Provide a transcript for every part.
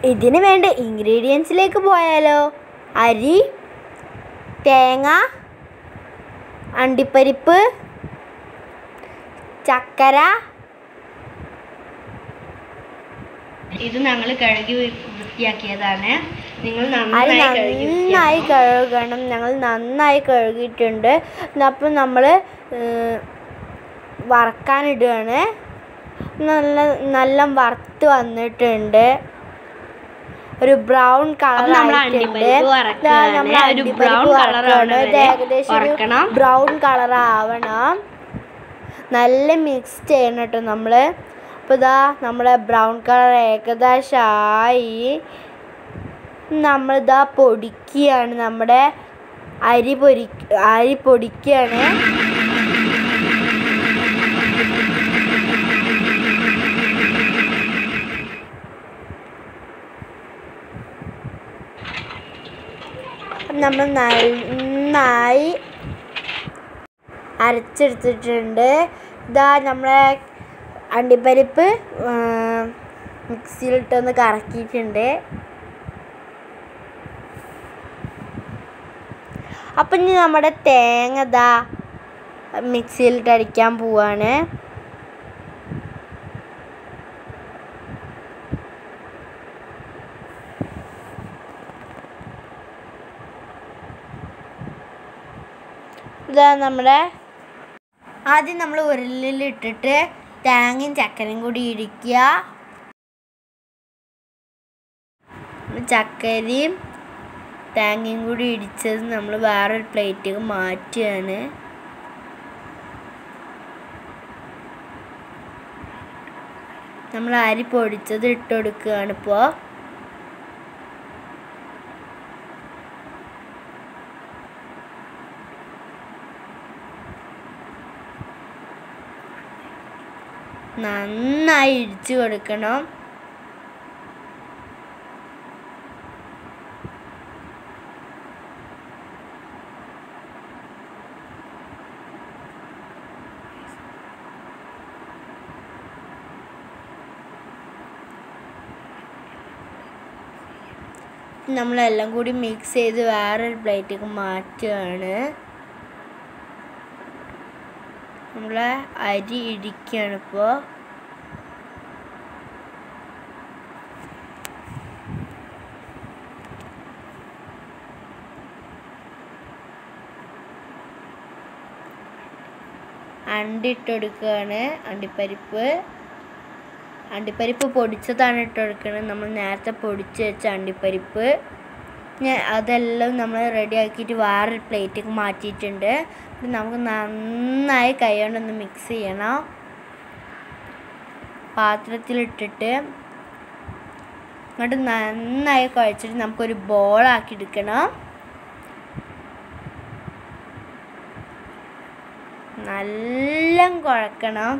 ഇതിന് വേണ്ട ഇൻഗ്രീഡിയൻസിലേക്ക് പോയാലോ അരി തേങ്ങ അണ്ടിപ്പരിപ്പ് ചക്കര ഇത് ഞങ്ങൾ കഴുകി വൃത്തിയാക്കിയതാണ് നിങ്ങൾ അരി നന്നായി കഴുകി നന്നായി കഴുകണം ഞങ്ങൾ നന്നായി കഴുകിയിട്ടുണ്ട് അപ്പം നമ്മൾ വറക്കാനിടുകയാണ് നല്ല നല്ല വറുത്ത് വന്നിട്ടുണ്ട് ഒരു ബ്രൗൺ കളർ അപ്പം നമ്മൾ ആയിട്ടുണ്ട് അണ്ടിപ്പരിപ്പ് വറക്കുകയാണ്. നമ്മൾ ഒരു അണ്ടിപ്പരിപ്പ് brown colour വറക്കുകയാണ്. ആവണ ഇത് വരെ ഏകദേശം വറക്കണം. ബ്രൗൺ കളർ ആവണം നല്ല മിക്സ് ചെയ്യണം കേട്ടോ നമ്മൾ അപ്പോൾ ഇതാ നമ്മുടെ ബ്രൗൺ കളർ ഏകദേശമായി നമ്മളിതാ പൊടിക്കുകയാണ് നമ്മുടെ അരി പൊരി അരി പൊടിക്കുകയാണ് നമ്മൾ നന്നായി അരച്ചെടുത്തിട്ടുണ്ട് ഇതാ നമ്മളെ അണ്ടിപ്പരിപ്പ് ആ, മിക്സിയിലിട്ടൊന്ന് കറക്കിയിട്ടുണ്ട് അപ്പം ഇനി നമ്മുടെ തേങ്ങ ഇതാ മിക്സിയിലിട്ട് അടിക്കാൻ പോവാണ് ഇതാ നമ്മുടെ ആദ്യം നമ്മൾ ഉരുളിലിട്ടിട്ട് തേങ്ങയും ചക്കരയും കൂടി ഇടിക്കുക ചക്കരയും തേങ്ങയും കൂടി ഇടിച്ചത് നമ്മൾ വേറൊരു പ്ലേറ്റിലേക്ക് മാറ്റുകയാണ് നമ്മൾ അരി പൊടിച്ചത് ഇട്ട് കൊടുക്കുകയാണ് ഇപ്പോൾ നന്നായി ഇടിച്ചു കൊടുക്കണം നമ്മളെല്ലാം കൂടി മിക്സ് ചെയ്ത് വേറൊരു പ്ലേറ്റിലേക്ക് മാറ്റുകയാണ് നമ്മളെ അരി ഇടിക്കുകയാണ് ഇപ്പോൾ അണ്ടി ഇട്ട് കൊടുക്കുകയാണ് അണ്ടിപ്പരിപ്പ് അണ്ടിപ്പരിപ്പ് പൊടിച്ചതാണ് ഇട്ട് കൊടുക്കുന്നത് നമ്മൾ നേരത്തെ പൊടിച്ച് വെച്ച അണ്ടിപ്പരിപ്പ് ഞാൻ അതെല്ലാം നമ്മൾ റെഡി ആക്കിയിട്ട് വേറൊരു പ്ലേറ്റിലേക്ക് മാറ്റിയിട്ടുണ്ട് ഇത് നമുക്ക് നന്നായി കൈ കൊണ്ടൊന്ന് മിക്സ് ചെയ്യണം പാത്രത്തിലിട്ടിട്ട് എന്നിട്ട് നന്നായി കുഴച്ചിട്ട് നമുക്കൊരു ബോളാക്കി എടുക്കണം നല്ല കുഴക്കണം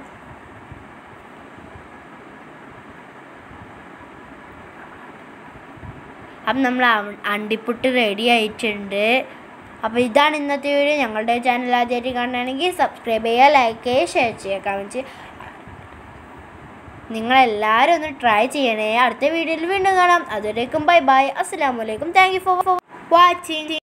അപ്പം നമ്മൾ അവ- അണ്ടിപ്പുട്ട് റെഡി ആയിട്ടുണ്ട് അപ്പോൾ ഇതാണ് ഇന്നത്തെ വീഡിയോ ഞങ്ങളുടെ ചാനൽ ആദ്യമായിട്ട് കാണുകയാണെങ്കിൽ സബ്സ്ക്രൈബ് ചെയ്യുക ലൈക്ക് ചെയ്യുക ഷെയർ ചെയ്യുക കമൻറ്റ് ചെയ്യുക നിങ്ങളെല്ലാവരും ഒന്ന് ട്രൈ ചെയ്യണേ അടുത്ത വീഡിയോയിൽ വീണ്ടും കാണാം അതുവരേക്കും ബൈ ബൈ അസ്സാം വലൈക്കും താങ്ക് യു ഫോർ വാച്ചിങ്